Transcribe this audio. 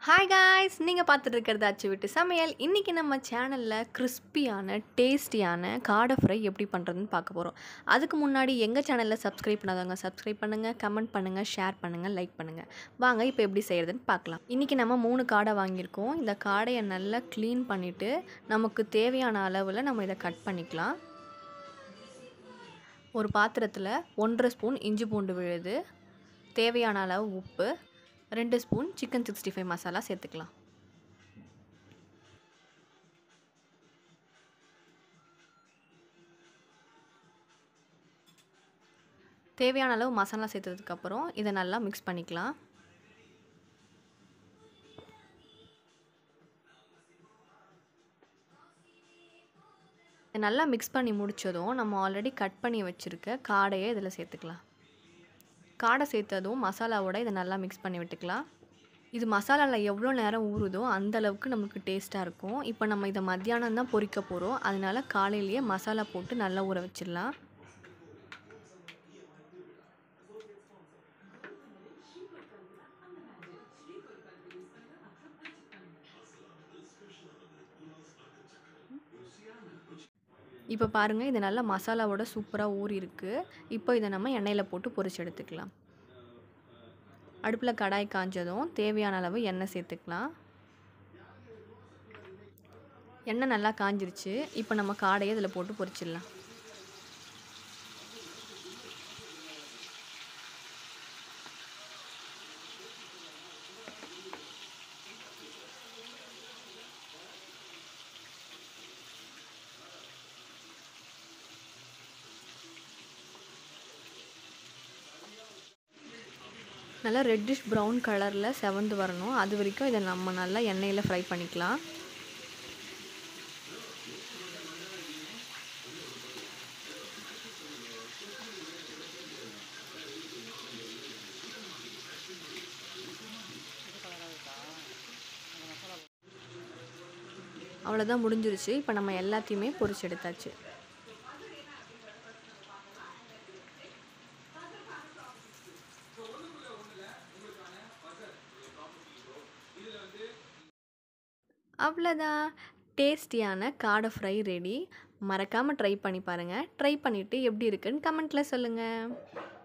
hi guys நீங்கள் பார்த்துட்டு இருக்கிறது அச்சு விட்டு சமையல் இன்றைக்கி நம்ம சேனலில் கிறிஸ்பியான டேஸ்டியான காடை ஃப்ரை எப்படி பண்ணுறதுன்னு பார்க்க போகிறோம் அதுக்கு முன்னாடி எங்கள் சேனலில் சப்ஸ்கிரைப் பண்ணாதவங்க சப்ஸ்கிரைப் பண்ணுங்கள் கமெண்ட் பண்ணுங்கள் ஷேர் பண்ணுங்கள் லைக் பண்ணுங்கள் வாங்க இப்போ எப்படி செய்கிறதுன்னு பார்க்கலாம் இன்றைக்கி நம்ம மூணு காடை வாங்கியிருக்கோம் இந்த காடையை நல்லா க்ளீன் பண்ணிவிட்டு நமக்கு தேவையான அளவில் நம்ம இதை கட் பண்ணிக்கலாம் ஒரு பாத்திரத்தில் ஒன்றரை ஸ்பூன் இஞ்சி பூண்டு விழுது தேவையான அளவு உப்பு ரெண்டு spoon chicken sixty five masala சேர்த்துக்கலாம் தேவையான அளவு மசாலா சேர்த்ததுக்கப்புறம் இதை நல்லா மிக்ஸ் பண்ணிக்கலாம் இதை நல்லா மிக்ஸ் பண்ணி முடித்ததும் நம்ம ஆல்ரெடி கட் பண்ணி வச்சுருக்க காடையை இதில் சேர்த்துக்கலாம் காடை சேர்த்ததும் மசாலாவோட இதை நல்லா மிக்ஸ் பண்ணி விட்டுக்கலாம் இது மசாலாவில் எவ்வளோ நேரம் ஊறுதோ அந்த அளவுக்கு நமக்கு டேஸ்ட்டாக இருக்கும் இப்போ நம்ம இதை மத்தியானம் தான் பொரிக்க போகிறோம் அதனால் காலையிலேயே மசாலா போட்டு நல்லா ஊற வச்சிடலாம் இப்போ பாருங்கள் இது நல்லா மசாலாவோட சூப்பராக ஊறி இருக்குது இப்போ இதை நம்ம எண்ணெயில் போட்டு பொரிச்சு எடுத்துக்கலாம் அடுப்பில் கடாய் காஞ்சதும் தேவையான அளவு எண்ணெய் சேர்த்துக்கலாம் எண்ணெய் நல்லா காஞ்சிருச்சு இப்போ நம்ம காடையை இதில் போட்டு பொரிச்சிடலாம் நல்லா ரெட்டிஷ் ப்ரௌன் கலரில் செவந்து வரணும் அது வரைக்கும் இதை நம்ம நல்லா எண்ணெயில் ஃப்ரை பண்ணிக்கலாம் அவ்வளோதான் முடிஞ்சிருச்சு இப்போ நம்ம எல்லாத்தையுமே பொரிச்சு எடுத்தாச்சு அவ்வளோதான் டேஸ்டியான காடை ஃப்ரை ரெடி மறக்காமல் ட்ரை பண்ணி பாருங்கள் ட்ரை பண்ணிவிட்டு எப்படி இருக்குன்னு கமெண்ட்டில் சொல்லுங்கள்